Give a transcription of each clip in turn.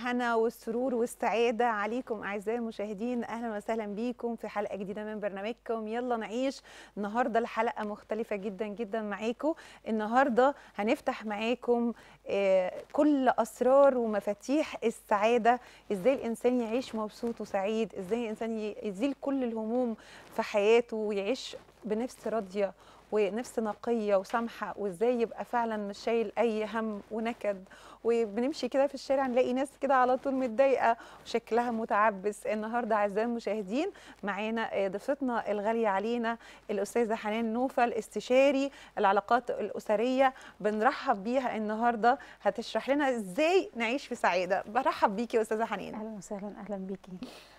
الهنا والسرور والسعادة عليكم أعزائي المشاهدين أهلا وسهلا بيكم في حلقة جديدة من برنامجكم يلا نعيش النهاردة الحلقة مختلفة جدا جدا معاكم النهاردة هنفتح معاكم آه، كل أسرار ومفاتيح السعادة إزاي الإنسان يعيش مبسوط وسعيد إزاي الإنسان ي- يزيل كل الهموم في حياته ويعيش بنفس راضية ونفس نقية وسامحة وإزاي يبقى فعلا مش شايل أي هم ونكد وبنمشي كده في الشارع نلاقي ناس كده على طول متضايقه وشكلها متعبس النهارده اعزائي المشاهدين معانا آه، ضيفتنا الغاليه علينا الاستاذه حنان نوفل استشاري العلاقات الاسريه بنرحب بيها النهارده هتشرح لنا ازاي نعيش في سعاده برحب بيكي يا استاذه حنان اهلا وسهلا اهلا بيكي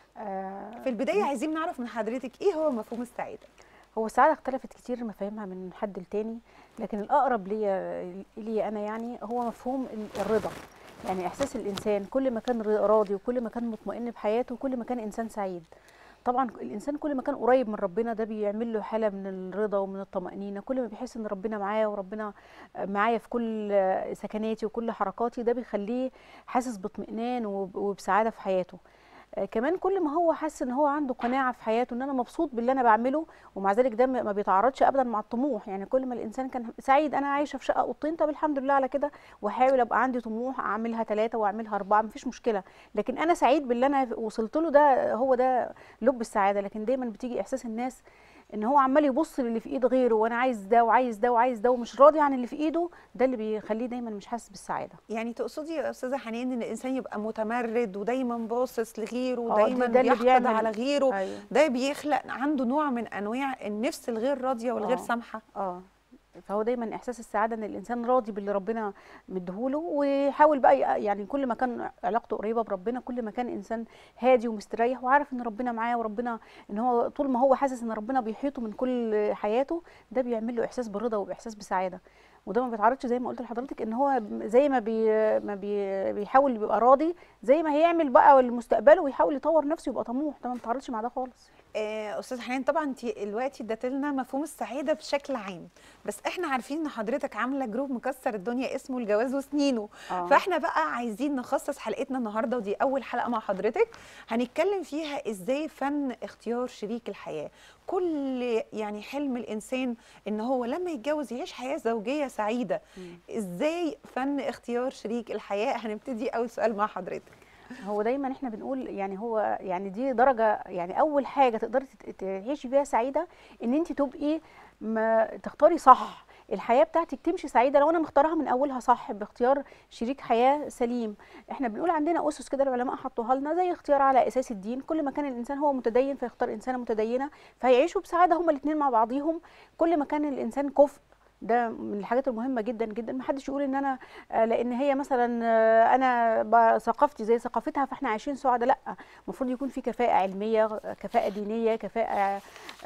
آه في البدايه عايزين نعرف من حضرتك ايه هو مفهوم السعاده هو السعاده اختلفت كتير مفاهيمها من حد لتاني لكن الاقرب ليا لي انا يعني هو مفهوم ال- الرضا يعني احساس الانسان كل ما كان ر- راضي وكل ما كان مطمئن بحياته كل ما كان انسان سعيد طبعا الانسان كل ما كان قريب من ربنا ده بيعمل له حاله من الرضا ومن الطمانينه كل ما بيحس ان ربنا معاه وربنا معايا في كل سكناتي وكل حركاتي ده بيخليه حاسس باطمئنان وب- وبسعاده في حياته آه، كمان كل ما هو حاسس ان هو عنده قناعه في حياته ان انا مبسوط باللي انا بعمله ومع ذلك ده ما ما بيتعارضش ابدا مع الطموح يعني كل ما الانسان كان سعيد انا عايشه في شقه اوضتين طب الحمد لله على كده واحاول ابقى عندي طموح اعملها ثلاثه واعملها اربعه مفيش مشكله لكن انا سعيد باللي انا وصلت له ده هو ده لب السعاده لكن دايما بتيجي احساس الناس ان هو عمال يبص للي في ايد غيره وانا عايز ده وعايز ده وعايز ده ومش راضي عن اللي في ايده ده اللي بيخليه دايما مش حاسس بالسعاده يعني تقصدي يا استاذه حنان ان الانسان يبقى متمرد ودايما باصص لغيره آه، ده- ودايما ده اللي بيحقد بيعمل- على غيره ايوه ده بيخلق عنده نوع من انواع النفس الغير راضيه والغير آه. سامحه اه فهو دايما احساس السعاده ان الانسان راضي باللي ربنا مديهوله ويحاول بقى ي- يعني كل ما كان علاقته قريبه بربنا كل ما كان انسان هادي ومستريح وعارف ان ربنا معاه وربنا ان هو طول ما هو حاسس ان ربنا بيحيطه من كل حياته ده بيعمل له احساس برضا واحساس بسعاده وده ما بيتعرضش زي ما قلت لحضرتك ان هو زي ما بي ما بي بيحاول يبقى راضي زي ما هيعمل بقى لمستقبله ويحاول يطور نفسه يبقى طموح ده ما بيتعرضش مع ده خالص آه، استاذ حنان طبعا انت دلوقتي اديت لنا مفهوم السعاده بشكل عام بس احنا عارفين ان حضرتك عامله جروب مكسر الدنيا اسمه الجواز وسنينه آه. فاحنا بقى عايزين نخصص حلقتنا النهارده ودي اول حلقه مع حضرتك هنتكلم فيها ازاي فن اختيار شريك الحياه كل يعني حلم الانسان ان هو لما يتجوز يعيش حياه زوجيه سعيده مم. ازاي فن اختيار شريك الحياه هنبتدي اول سؤال مع حضرتك هو دايما احنا بنقول يعني هو يعني دي درجه يعني اول حاجه تقدري تت- تعيشي فيها سعيده ان انت تبقي ما تختاري صح الحياه بتاعتك تمشي سعيده لو انا مختارها من اولها صح باختيار شريك حياه سليم احنا بنقول عندنا اسس كده العلماء حطوها لنا زي اختيار على اساس الدين كل ما كان الانسان هو متدين فيختار انسانه متدينه فيعيشوا بسعاده هما الاثنين مع بعضيهم كل ما كان الانسان كفء ده من الحاجات المهمه جدا جدا ما حدش يقول ان انا آه، لان هي مثلا آه، انا ب- ثقافتي زي ثقافتها فاحنا عايشين سعداء لا المفروض يكون في كفاءه علميه كفاءه دينيه كفاءه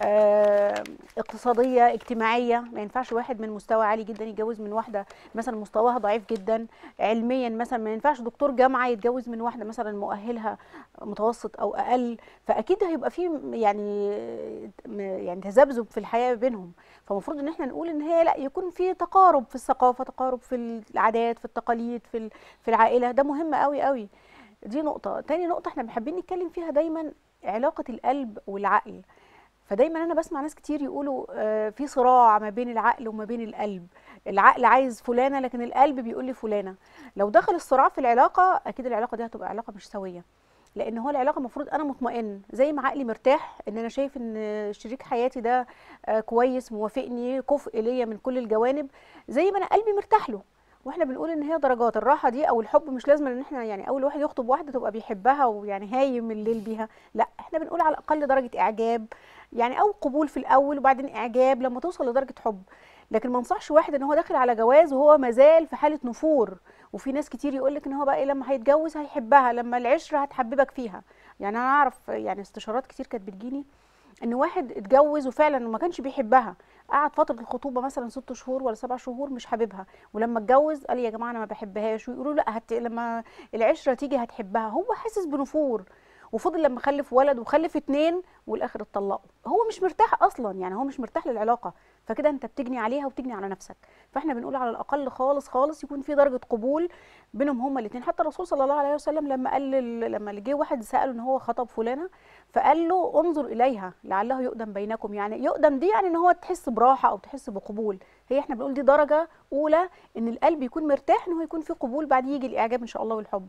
آه، اقتصاديه اجتماعيه ما ينفعش واحد من مستوى عالي جدا يتجوز من واحده مثلا مستواها ضعيف جدا علميا مثلا ما ينفعش دكتور جامعه يتجوز من واحده مثلا مؤهلها متوسط او اقل فاكيد هيبقى في يعني م- يعني تذبذب في الحياه بينهم فالمفروض ان احنا نقول ان هي لا يكون في تقارب في الثقافه تقارب في العادات في التقاليد في ال- في العائله ده مهم قوي قوي دي نقطه تاني نقطه احنا حابين نتكلم فيها دايما علاقه القلب والعقل فدايما انا بسمع ناس كتير يقولوا آه، في صراع ما بين العقل وما بين القلب العقل عايز فلانه لكن القلب بيقول لي فلانه لو دخل الصراع في العلاقه اكيد العلاقه دي هتبقى علاقه مش سويه لان هو العلاقه المفروض انا مطمئن زي ما عقلي مرتاح ان انا شايف ان شريك حياتي ده آه، كويس موافقني كفء ليا من كل الجوانب زي ما انا قلبي مرتاح له واحنا بنقول ان هي درجات الراحه دي او الحب مش لازم ان احنا يعني اول واحد يخطب واحده تبقى بيحبها ويعني هايم الليل بيها لا احنا بنقول على الاقل درجه اعجاب يعني او قبول في الاول وبعدين اعجاب لما توصل لدرجه حب لكن ما انصحش واحد ان هو داخل على جواز وهو مازال في حاله نفور وفي ناس كتير يقول لك ان هو بقى ايه لما هيتجوز هيحبها لما العشره هتحببك فيها يعني انا اعرف يعني استشارات كتير كانت بتجيني ان واحد اتجوز وفعلا ما كانش بيحبها قعد فتره الخطوبه مثلا ست شهور ولا سبع شهور مش حاببها ولما اتجوز قال يا جماعه انا ما بحبهاش ويقولوا لا هت... لما العشره تيجي هتحبها هو حاسس بنفور وفضل لما خلف ولد وخلف اتنين والاخر اتطلقوا هو مش مرتاح اصلا يعني هو مش مرتاح للعلاقه فكده انت بتجني عليها وبتجني على نفسك فاحنا بنقول على الاقل خالص خالص يكون في درجه قبول بينهم هما الاثنين حتى الرسول صلى الله عليه وسلم لما قال لل- لما جه واحد ساله ان هو خطب فلانه فقال له انظر اليها لعله يقدم بينكم يعني يقدم دي يعني ان هو تحس براحه او تحس بقبول هي احنا بنقول دي درجه اولى ان القلب يكون مرتاح ان هو يكون في قبول بعد يجي الاعجاب ان شاء الله والحب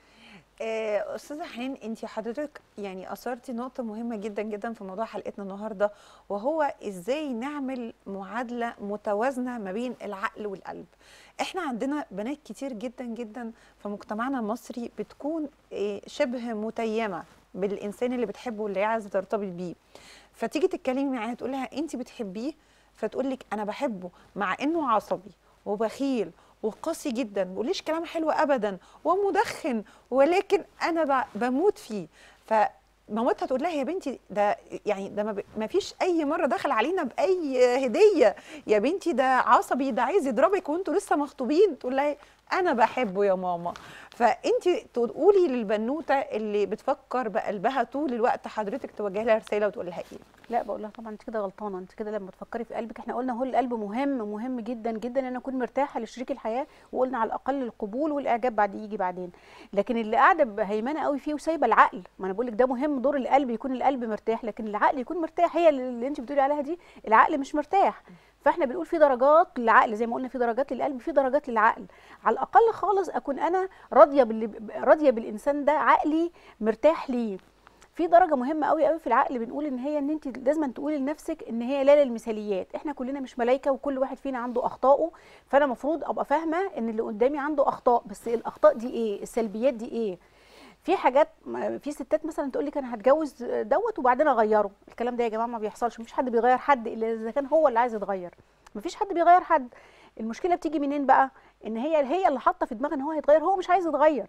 آه، استاذه حنين انت حضرتك يعني اثرتي نقطه مهمه جدا جدا في موضوع حلقتنا النهارده وهو ازاي نعمل معادله متوازنه ما بين العقل والقلب احنا عندنا بنات كتير جدا جدا في مجتمعنا المصري بتكون آه، شبه متيمه بالانسان اللي بتحبه واللي هي عايزه ترتبط بيه فتيجي تتكلمي معاها تقول لها انت بتحبيه فتقول لك انا بحبه مع انه عصبي وبخيل وقاسي جدا ما بيقوليش كلام حلو ابدا ومدخن ولكن انا ب- بموت فيه فمامتها تقول لها يا بنتي ده يعني ده ما ب- ما فيش اي مره دخل علينا باي هديه يا بنتي ده عصبي ده عايز يضربك وانتوا لسه مخطوبين تقول لها انا بحبه يا ماما فانت تقولي للبنوته اللي بتفكر بقلبها طول الوقت حضرتك توجه لها رساله وتقول لها ايه لا بقول لها طبعا انت كده غلطانه انت كده لما تفكري في قلبك احنا قلنا هو القلب مهم مهم جدا جدا ان انا اكون مرتاحه لشريك الحياه وقلنا على الاقل القبول والاعجاب بعد يجي بعدين لكن اللي قاعده هيمنه قوي فيه وسايبه العقل ما انا بقول لك ده مهم دور القلب يكون القلب مرتاح لكن العقل يكون مرتاح هي اللي انت بتقولي عليها دي العقل مش مرتاح فاحنا بنقول في درجات للعقل زي ما قلنا في درجات للقلب في درجات للعقل على الاقل خالص اكون انا راضيه باللي راضيه بالانسان ده عقلي مرتاح ليه في درجه مهمه قوي قوي في العقل بنقول ان هي ان انت لازم تقولي لنفسك ان هي لا للمثاليات احنا كلنا مش ملائكه وكل واحد فينا عنده اخطائه فانا المفروض ابقى فاهمه ان اللي قدامي عنده اخطاء بس الاخطاء دي ايه السلبيات دي ايه في حاجات م- في ستات مثلا تقول لك انا هتجوز دوت وبعدين اغيره الكلام ده يا جماعه ما بيحصلش مفيش حد بيغير حد الا اذا كان هو اللي عايز يتغير مفيش حد بيغير حد المشكله بتيجي منين بقى ان هي هي اللي حاطه في دماغها ان هو هيتغير هو مش عايز يتغير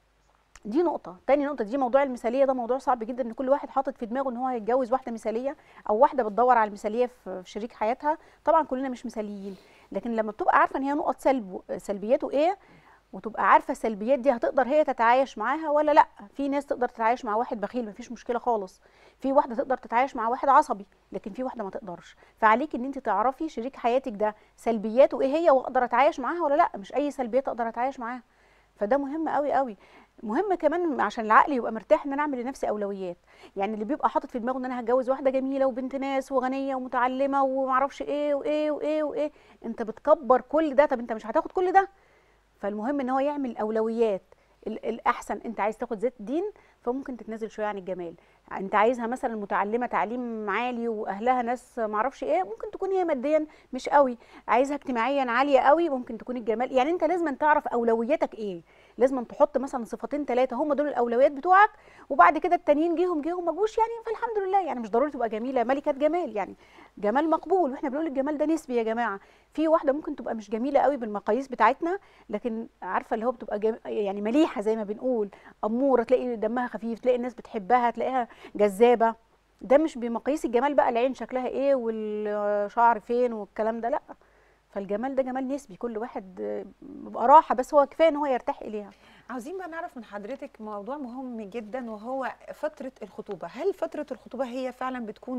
دي نقطة، تاني نقطة دي موضوع المثالية ده موضوع صعب جدا ان كل واحد حاطط في دماغه ان هو هيتجوز واحدة مثالية او واحدة بتدور على المثالية في في شريك حياتها، طبعا كلنا مش مثاليين، لكن لما بتبقى عارفة ان هي نقط سلب سلبياته ايه وتبقى عارفة السلبيات دي هتقدر هي تتعايش معاها ولا لا، في ناس تقدر تتعايش مع واحد بخيل مفيش مشكلة خالص، في واحدة تقدر تتعايش مع واحد عصبي، لكن في واحدة ما تقدرش، فعليك ان انت تعرفي شريك حياتك ده سلبياته ايه هي واقدر اتعايش معاها ولا لا، مش اي سلبيات اقدر اتعايش معاها. فده مهم قوي قوي مهم كمان عشان العقل يبقى مرتاح ان انا اعمل لنفسي اولويات يعني اللي بيبقى حاطط في دماغه ان انا هتجوز واحده جميله وبنت ناس وغنيه ومتعلمه ومعرفش ايه وايه وايه وايه انت بتكبر كل ده طب انت مش هتاخد كل ده فالمهم ان هو يعمل اولويات ال- الاحسن انت عايز تاخد زيت دين فممكن تتنازل شويه عن الجمال انت عايزها مثلا متعلمه تعليم عالي واهلها ناس معرفش ايه ممكن تكون هي ماديا مش قوي عايزها اجتماعيا عاليه قوي ممكن تكون الجمال يعني انت لازم تعرف اولوياتك ايه لازم تحط مثلا صفتين ثلاثه هم دول الاولويات بتوعك وبعد كده التانيين جيهم جيهم ما جوش يعني فالحمد لله يعني مش ضروري تبقى جميله ملكه جمال يعني جمال مقبول واحنا بنقول الجمال ده نسبي يا جماعه في واحده ممكن تبقى مش جميله قوي بالمقاييس بتاعتنا لكن عارفه اللي هو بتبقى جم... يعني مليحه زي ما بنقول اموره تلاقي دمها خفيف تلاقي الناس بتحبها تلاقيها جذابه ده مش بمقاييس الجمال بقى العين شكلها ايه والشعر فين والكلام ده لا فالجمال ده جمال نسبي كل واحد آه، بيبقى راحه بس هو كفايه ان هو يرتاح اليها عاوزين بقى نعرف من حضرتك موضوع مهم جدا وهو فترة الخطوبة هل فترة الخطوبة هي فعلا بتكون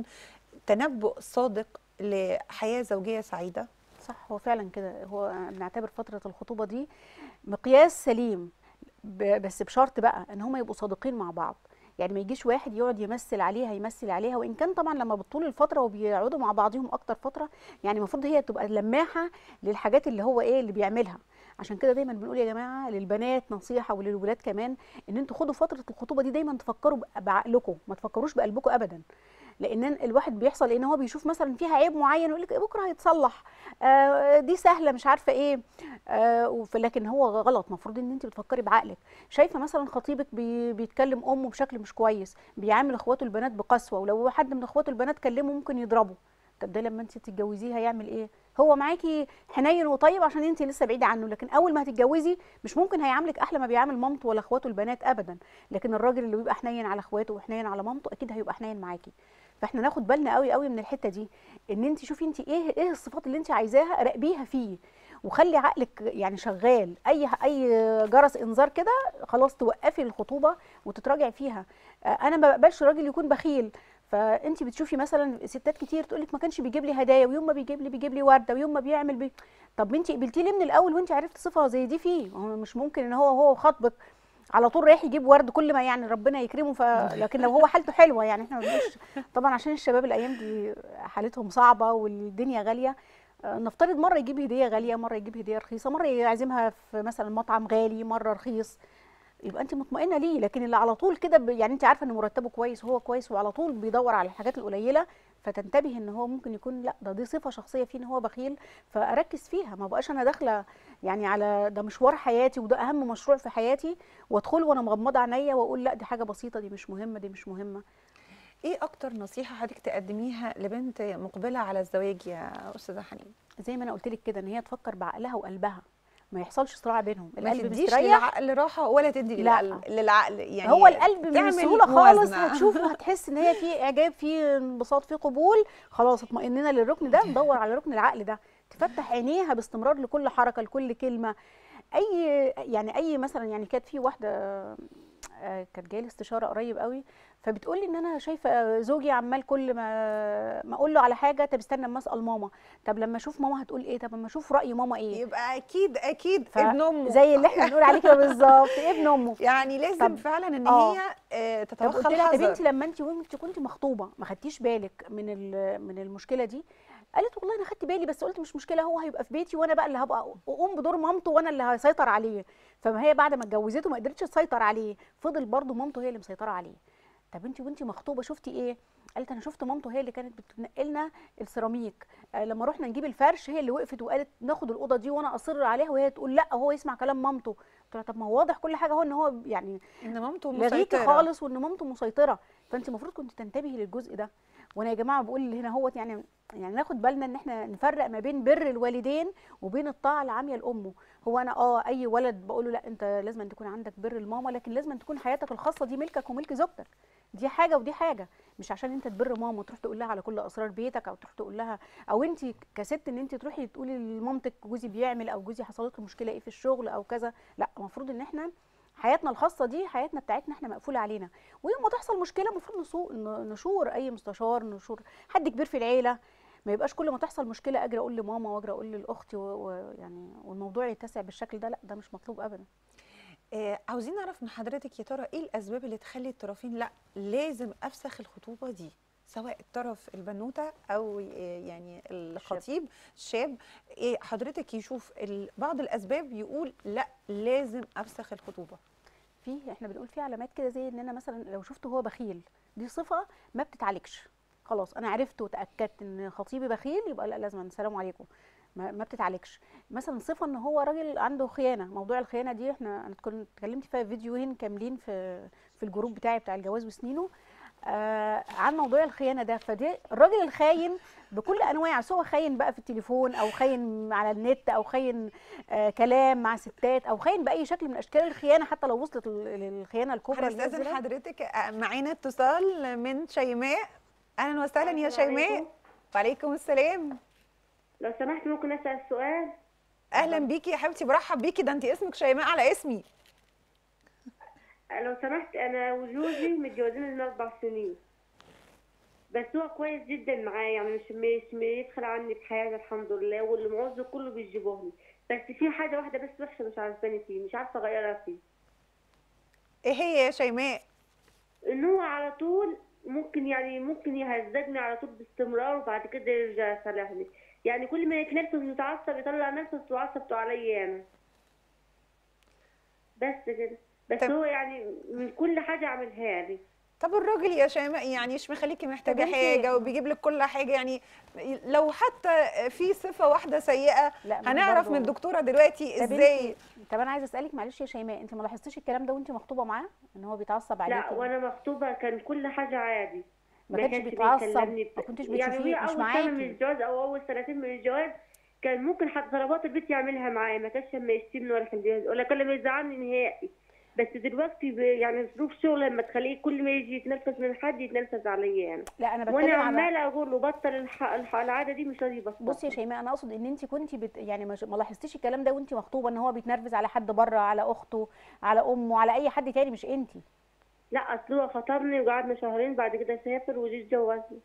تنبؤ صادق لحياة زوجية سعيدة؟ صح هو فعلا كده هو بنعتبر فتره الخطوبه دي مقياس سليم ب- بس بشرط بقى ان هم يبقوا صادقين مع بعض يعني ما يجيش واحد يقعد يمثل عليها يمثل عليها وان كان طبعا لما بتطول الفتره وبيقعدوا مع بعضهم اكتر فتره يعني المفروض هي تبقى لماحه للحاجات اللي هو ايه اللي بيعملها عشان كده دايما بنقول يا جماعه للبنات نصيحه وللولاد كمان ان انتوا خدوا فتره الخطوبه دي دايما تفكروا بع- بعقلكم ما تفكروش بقلبكم ابدا لان الواحد بيحصل ان هو بيشوف مثلا فيها عيب معين ويقول لك بكره هيتصلح آه دي سهله مش عارفه ايه آه وف- لكن هو غلط المفروض ان انت بتفكري بعقلك شايفه مثلا خطيبك بي بيتكلم امه بشكل مش كويس بيعامل اخواته البنات بقسوه ولو حد من اخواته البنات كلمه ممكن يضربه طب ده لما انت تتجوزيه هيعمل ايه هو معاكي حنين وطيب عشان انت لسه بعيده عنه لكن اول ما هتتجوزي مش ممكن هيعاملك احلى ما بيعامل مامته ولا اخواته البنات ابدا لكن الراجل اللي بيبقى حنين على اخواته وحنين على مامته اكيد هيبقى حنين معاكي فاحنا ناخد بالنا قوي قوي من الحته دي ان انت شوفي انت ايه ايه الصفات اللي انت عايزاها راقبيها فيه وخلي عقلك يعني شغال اي اي جرس انذار كده خلاص توقفي الخطوبه وتتراجعي فيها آه، انا ما بقبلش راجل يكون بخيل فانت بتشوفي مثلا ستات كتير تقول لك ما كانش بيجيب لي هدايا ويوم ما بيجيب لي بيجيب لي ورده ويوم ما بيعمل بي... طب انت قبلتيه ليه من الاول وانت عرفت صفه زي دي فيه هو مش ممكن ان هو هو خاطبك على طول رايح يجيب ورد كل ما يعني ربنا يكرمه ف... لكن لو هو حالته حلوه يعني احنا ما بنقولش طبعا عشان الشباب الايام دي حالتهم صعبه والدنيا غاليه آه، نفترض مره يجيب هديه غاليه مره يجيب هديه رخيصه مره يعزمها في مثلا مطعم غالي مره رخيص يبقى انت مطمئنه ليه لكن اللي على طول كده ب- يعني انت عارفه ان مرتبه كويس وهو كويس وعلى طول بيدور على الحاجات القليله فتنتبه ان هو ممكن يكون لا ده دي صفه شخصيه فيه ان هو بخيل فاركز فيها ما بقاش انا داخله يعني على ده مشوار حياتي وده اهم مشروع في حياتي وادخل وانا مغمضه عينيا واقول لا دي حاجه بسيطه دي مش مهمه دي مش مهمه ايه اكتر نصيحه حضرتك تقدميها لبنت مقبله على الزواج يا استاذه حنين زي ما انا قلت لك كده ان هي تفكر بعقلها وقلبها ما يحصلش صراع بينهم ما القلب تديش مستريح للعقل راحه ولا تدي لا. للعقل للعقل يعني هو القلب من تعمل السهوله خالص موازنة. هتشوف وهتحس ان هي في اعجاب في انبساط في قبول خلاص اطمئننا للركن ده ندور على ركن العقل ده تفتح عينيها باستمرار لكل حركه لكل كلمه اي يعني اي مثلا يعني كانت في واحده آه، كانت جايه لي استشاره قريب قوي فبتقول لي ان انا شايفه زوجي عمال كل ما ما اقول له على حاجه طب استنى اما اسال ماما طب لما اشوف ماما هتقول ايه طب اما اشوف راي ماما ايه يبقى اكيد اكيد ف- ابن امه زي اللي احنا بنقول عليه كده بالظبط ابن امه يعني لازم طب- فعلا ان آه. هي آه، طب تتوخى قلت لها طب الحذر انت لما انت وانت كنت مخطوبه ما خدتيش بالك من ال- من المشكله دي قالت والله انا خدت بالي بس قلت مش مشكله هو هيبقى في بيتي وانا بقى اللي هبقى اقوم بدور مامته وانا اللي هسيطر عليه فما هي بعد ما اتجوزته ما قدرتش تسيطر عليه فضل برضه مامته هي اللي مسيطره عليه طب انت وانت مخطوبه شفتي ايه قالت انا شفت مامته هي اللي كانت بتنقلنا السيراميك آه لما رحنا نجيب الفرش هي اللي وقفت وقالت ناخد الاوضه دي وانا اصر عليها وهي تقول لا هو يسمع كلام مامته قلت لها طب ما هو واضح كل حاجه هو ان هو يعني ان مامته لغيكي مسيطره خالص وان مامته مسيطره فانت المفروض كنت تنتبهي للجزء ده وانا يا جماعه بقول هنا هوت يعني يعني ناخد بالنا ان احنا نفرق ما بين بر الوالدين وبين الطاعه العاميه لامه هو انا اه اي ولد بقول له لا انت لازم أن تكون عندك بر الماما لكن لازم أن تكون حياتك الخاصه دي ملكك وملك زوجتك دي حاجه ودي حاجه مش عشان انت تبر ماما وتروح تقول لها على كل اسرار بيتك او تروح تقول لها او انت كست ان انت تروحي تقولي لمامتك جوزي بيعمل او جوزي حصلت له مشكله ايه في الشغل او كذا لا المفروض ان احنا حياتنا الخاصه دي حياتنا بتاعتنا احنا مقفوله علينا ويوم ما تحصل مشكله المفروض نسو- ن- نشور اي مستشار نشور حد كبير في العيله ما يبقاش كل ما تحصل مشكله اجري اقول لماما واجري اقول لاختي ويعني والموضوع يتسع بالشكل ده لا ده مش مطلوب ابدا آه، عاوزين نعرف من حضرتك يا ترى ايه الاسباب اللي تخلي الطرفين لا لازم افسخ الخطوبه دي سواء الطرف البنوته او آه، يعني الخطيب الشاب إيه حضرتك يشوف ال- بعض الاسباب يقول لا لازم افسخ الخطوبه في احنا بنقول في علامات كده زي ان انا مثلا لو شفته هو بخيل دي صفه ما بتتعالجش خلاص انا عرفت وتاكدت ان خطيبي بخيل يبقى لا لازم السلام عليكم ما, ما بتتعالجش مثلا صفه ان هو راجل عنده خيانه موضوع الخيانه دي احنا انا كنت اتكلمت فيها في فيديوهين كاملين في في الجروب بتاعي بتاع الجواز وسنينه آه عن موضوع الخيانه ده فدي الراجل الخاين بكل انواع سواء خاين بقى في التليفون او خاين على النت او خاين آه كلام مع ستات او خاين باي شكل من اشكال الخيانه حتى لو وصلت لل- للخيانه الكبرى اللي هي هنستاذن الزنا. حضرتك آه، معانا اتصال من شيماء اهلا وسهلا يا السلام شيماء عليكم. وعليكم السلام لو سمحت ممكن اسال سؤال اهلا بيكي يا حبيبتي برحب بيكي ده انت اسمك شيماء على اسمي لو سمحت انا وجوزي متجوزين لنا اربع سنين بس هو كويس جدا معايا يعني مش مش بيدخل عني في حياتي الحمد لله واللي معوزه كله بيجيبوه لي بس في حاجه واحده بس وحشه مش عارفاني فيه مش عارفه اغيرها فيه ايه هي يا شيماء ان هو على طول ممكن يعني ممكن يهزجني على طول باستمرار وبعد كده يرجع يصالحني يعني كل ما يتنرفز ويتعصب يطلع نفسه وعصبته عليا انا بس كده بس طب- هو يعني من كل حاجه عملها لي طب الراجل يا شيماء يعني مش مخليكي محتاجه طب انتي- حاجه وبيجيب لك كل حاجه يعني لو حتى في صفه واحده سيئه لا ما هو هنعرف برضه- من الدكتوره دلوقتي طب ازاي انت- طب انا عايزه اسالك معلش يا شيماء انت ما لاحظتيش الكلام ده وانت مخطوبه معاه ان هو بيتعصب عليكي لا وانا مخطوبه كان كل حاجه عادي ما كانش بيتعصب بيكلمني ما كنتش يعني بتشوفيه هي مش اول سنه من معاكي الجواز او اول سنتين من الجواز كان ممكن حتى طلبات البيت يعملها معايا ما كانش لما يشتمني ولا كان بيهز- ولا كان لما يزعلني نهائي بس دلوقتي ب- يعني ظروف شغل لما تخليه كل ما يجي يتنفس من حد يتنفس عليا يعني لا انا بتكلم وانا على عماله اقول له بطل الح... الح... العاده دي مش راضي يبطل بصي يا شيماء انا اقصد ان انت كنت بت... يعني ما ما لاحظتيش الكلام ده وانت مخطوبه ان هو بيتنرفز على حد بره على اخته على امه على اي حد تاني مش انت لا اصل هو خطبني وقعدنا شهرين بعد كده سافر وجي اتجوزني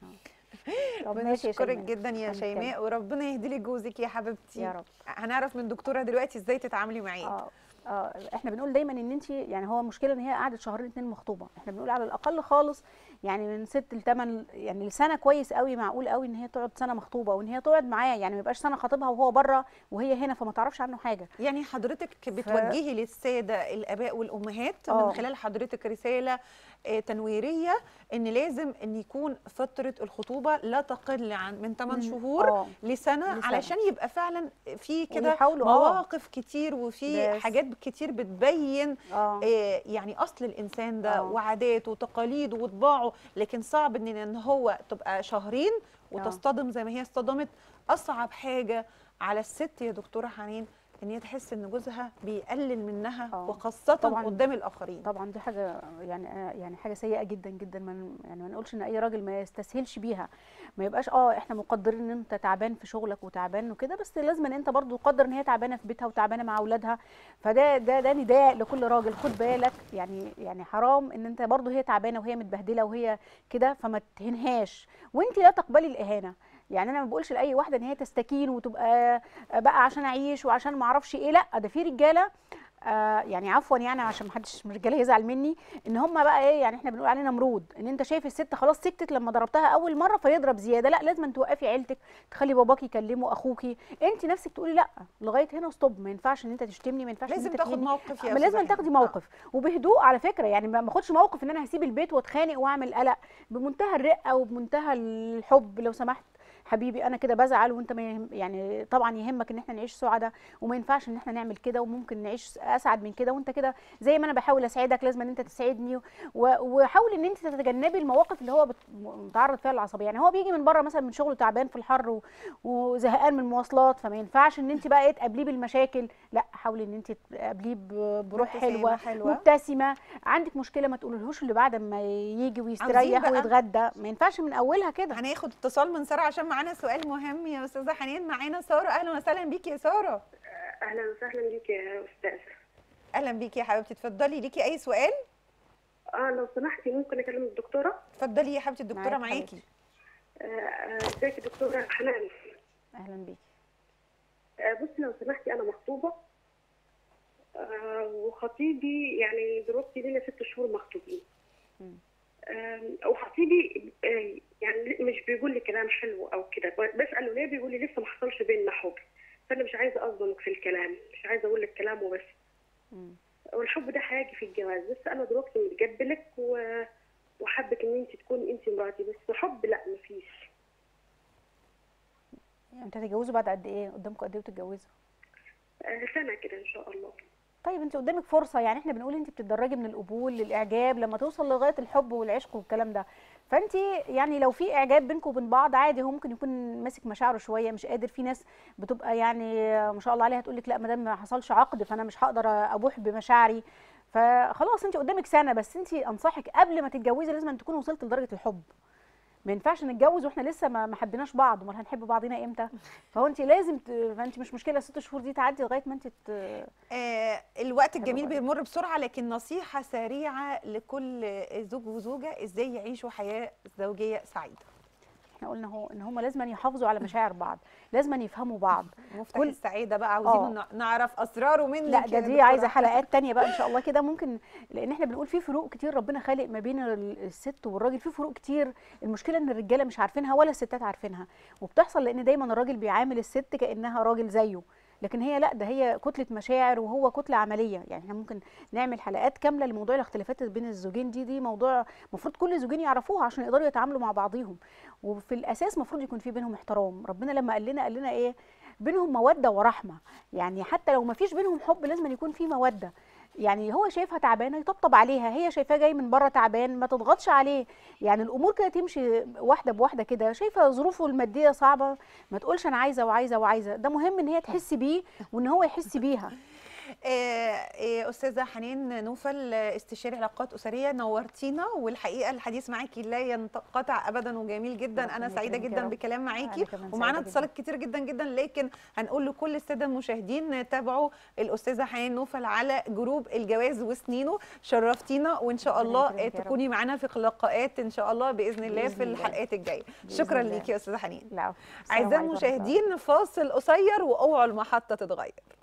طب ماشي يا بنشكرك شيماء جدا يا هنتكلم. شيماء وربنا يهدي لك جوزك يا حبيبتي يا رب هنعرف من دكتوره دلوقتي ازاي تتعاملي معاه اه اه احنا بنقول دايما ان انت يعني هو المشكله ان هي قعدت شهرين اتنين مخطوبه احنا بنقول على الاقل خالص يعني من ست لثمان يعني لسنه كويس قوي معقول قوي ان هي تقعد سنه مخطوبه وان هي تقعد معاه يعني ما يبقاش سنه خاطبها وهو بره وهي هنا فما تعرفش عنه حاجه يعني حضرتك بتوجهي للساده الاباء والامهات آه. من خلال حضرتك رساله آه، تنويريه ان لازم ان يكون فتره الخطوبه لا تقل عن من 8 من- شهور اه لسنه لسنة. علشان يبقى فعلا في كده ويحاولوا اه مواقف كتير وفي بس. حاجات كتير بتبين اه آه، يعني اصل الانسان ده آه. وعاداته وتقاليده وطباعه لكن صعب ان ان هو تبقى شهرين وتصطدم زي ما هي اصطدمت اصعب حاجه على الست يا دكتوره حنين ان هي تحس ان جوزها بيقلل منها آه. وخاصه طبعاً. قدام الاخرين طبعا دي حاجه يعني آه يعني حاجه سيئه جدا جدا ما ن- يعني ما نقولش ان اي راجل ما يستسهلش بيها ما يبقاش اه احنا مقدرين ان انت تعبان في شغلك وتعبان وكده بس لازم ان انت برضو تقدر ان هي تعبانه في بيتها وتعبانه مع اولادها فده ده ده نداء لكل راجل خد بالك يعني يعني حرام ان انت برضو هي تعبانه وهي متبهدله وهي كده فما تهنهاش وانت لا تقبلي الاهانه يعني انا ما بقولش لاي واحده ان هي تستكين وتبقى بقى عشان اعيش وعشان ما اعرفش ايه لا ده في رجاله آه يعني عفوا يعني عشان ما حدش من الرجاله يزعل مني ان هم بقى ايه يعني احنا بنقول عليه نمرود ان انت شايف الست خلاص سكتت لما ضربتها اول مره فيضرب زياده لا لازم أن توقفي عيلتك تخلي باباكي يكلمه اخوكي انت نفسك تقولي لا لغايه هنا ستوب ما ينفعش ان انت تشتمني ما ينفعش ان لازم انت تاخد تهيني. موقف يا ما لازم أستاذة تاخدي حنين. آه. موقف وبهدوء على فكره يعني ما ما اخدش موقف ان انا هسيب البيت واتخانق واعمل قلق بمنتهى الرقه وبمنتهى الحب لو سمحت حبيبي انا كده بزعل وانت ما يهم يعني طبعا يهمك ان احنا نعيش سعداء وما ينفعش ان احنا نعمل كده وممكن نعيش اسعد من كده وانت كده زي ما انا بحاول اسعدك لازم ان انت تسعدني و- وحاول ان انت تتجنبي المواقف اللي هو بت- متعرض فيها للعصبيه يعني هو بيجي من بره مثلا من شغله تعبان في الحر و- وزهقان من المواصلات فما ينفعش ان انت بقى ايه تقابليه بالمشاكل لا حاولي ان انت تقابليه ب- بروح ابتسامة حلوه حلوة. مبتسمه عندك مشكله ما تقولهوش اللي بعد ما يجي ويستريح بقى- ويتغدى ما ينفعش من اولها كده هناخد اتصال من ساره عشان معانا سؤال مهم يا استاذه حنين معانا ساره اهلا وسهلا بيكي يا ساره اهلا وسهلا بيك يا استاذه اهلا بيكي يا حبيبتي اتفضلي ليكي اي سؤال اه لو سمحتي ممكن اكلم الدكتوره اتفضلي يا حبيبتي الدكتوره معاك معاكي حبيبتي. آه، آه، ازيك يا دكتوره حنان اهلا بيكي آه، بصي لو سمحتي انا مخطوبه آه، وخطيبي يعني دلوقتي لنا ست شهور مخطوبين مم. آم، وخطيبي آه، يعني مش بيقول لي كلام حلو او كده بساله ليه بيقول لي لسه ما حصلش بيننا حب فانا مش عايزه اصدمك في الكلام مش عايزه اقول لك كلام وبس مم. والحب ده هيجي في الجواز بس انا دلوقتي متقبلك و... وحابك ان انت تكوني انت مراتي بس حب لا مفيش يعني انتوا هتتجوزوا بعد قد ايه قدامكم قد ايه وتتجوزوا آه، سنه كده ان شاء الله طيب انت قدامك فرصه يعني احنا بنقول انت بتتدرجي من القبول للاعجاب لما توصل لغايه الحب والعشق والكلام ده فانت يعني لو في اعجاب بينكم وبين بعض عادي هو ممكن يكون ماسك مشاعره شويه مش قادر في ناس بتبقى يعني ما شاء الله عليها تقول لك لا ما دام ما حصلش عقد فانا مش هقدر ابوح بمشاعري فخلاص انت قدامك سنه بس انت انصحك قبل ما تتجوزي لازم أن تكوني وصلت لدرجه الحب ما ينفعش نتجوز واحنا لسه ما ما حبيناش بعض امال هنحب بعضينا امتى فهو انت لازم ت... فانت مش مشكله ست شهور دي تعدي لغايه ما انت ت... آه الوقت الجميل بقى. بيمر بسرعه لكن نصيحه سريعه لكل زوج وزوجه ازاي يعيشوا حياه زوجيه سعيده احنا قلنا هو ان هم لازم يحافظوا على مشاعر بعض لازم يفهموا بعض مفتاح كل- السعاده بقى عاوزين آه. نعرف اسراره منك لا يا ده دي دكتورة. عايزه حلقات تانية بقى ان شاء الله كده ممكن لان احنا بنقول في فروق كتير ربنا خالق ما بين ال- الست والراجل في فروق كتير المشكله ان الرجاله مش عارفينها ولا الستات عارفينها وبتحصل لان دايما الراجل بيعامل الست كانها راجل زيه لكن هي لا ده هي كتله مشاعر وهو كتله عمليه يعني احنا ممكن نعمل حلقات كامله لموضوع الاختلافات بين الزوجين دي دي موضوع المفروض كل زوجين يعرفوها عشان يقدروا يتعاملوا مع بعضيهم وفي الاساس المفروض يكون في بينهم احترام ربنا لما قال لنا قال لنا ايه بينهم موده ورحمه يعني حتى لو ما فيش بينهم حب لازم أن يكون في موده يعني هو شايفها تعبانه يطبطب عليها هي شايفاه جاي من بره تعبان ما تضغطش عليه يعني الامور كده تمشي واحده بواحده كده شايفه ظروفه الماديه صعبه ما تقولش انا عايزه وعايزه وعايزه ده مهم ان هي تحس بيه وان هو يحس بيها آه، آه، استاذه حنان نوفل آه، استشاري علاقات اسريه نورتينا والحقيقه الحديث معاكي لا ينقطع ابدا وجميل جدا انا ربنا سعيده يكرمك يا جدا رب. بكلام معاكي أنا كمان ومعانا سعيدة اتصالات كتير جدا جدا لكن هنقول لكل الساده المشاهدين تابعوا الاستاذه حنان نوفل على جروب الجواز وسنينه شرفتينا وان شاء ربنا الله يكرمك يا رب. تكوني معانا في لقاءات ان شاء الله باذن الله في بإذن الله. الحلقات الجايه بإذن شكرا الله. ليكي يا استاذه حنين العفو السلام اعزائي عليكم ورحمة الله. المشاهدين فاصل قصير واوعوا المحطه تتغير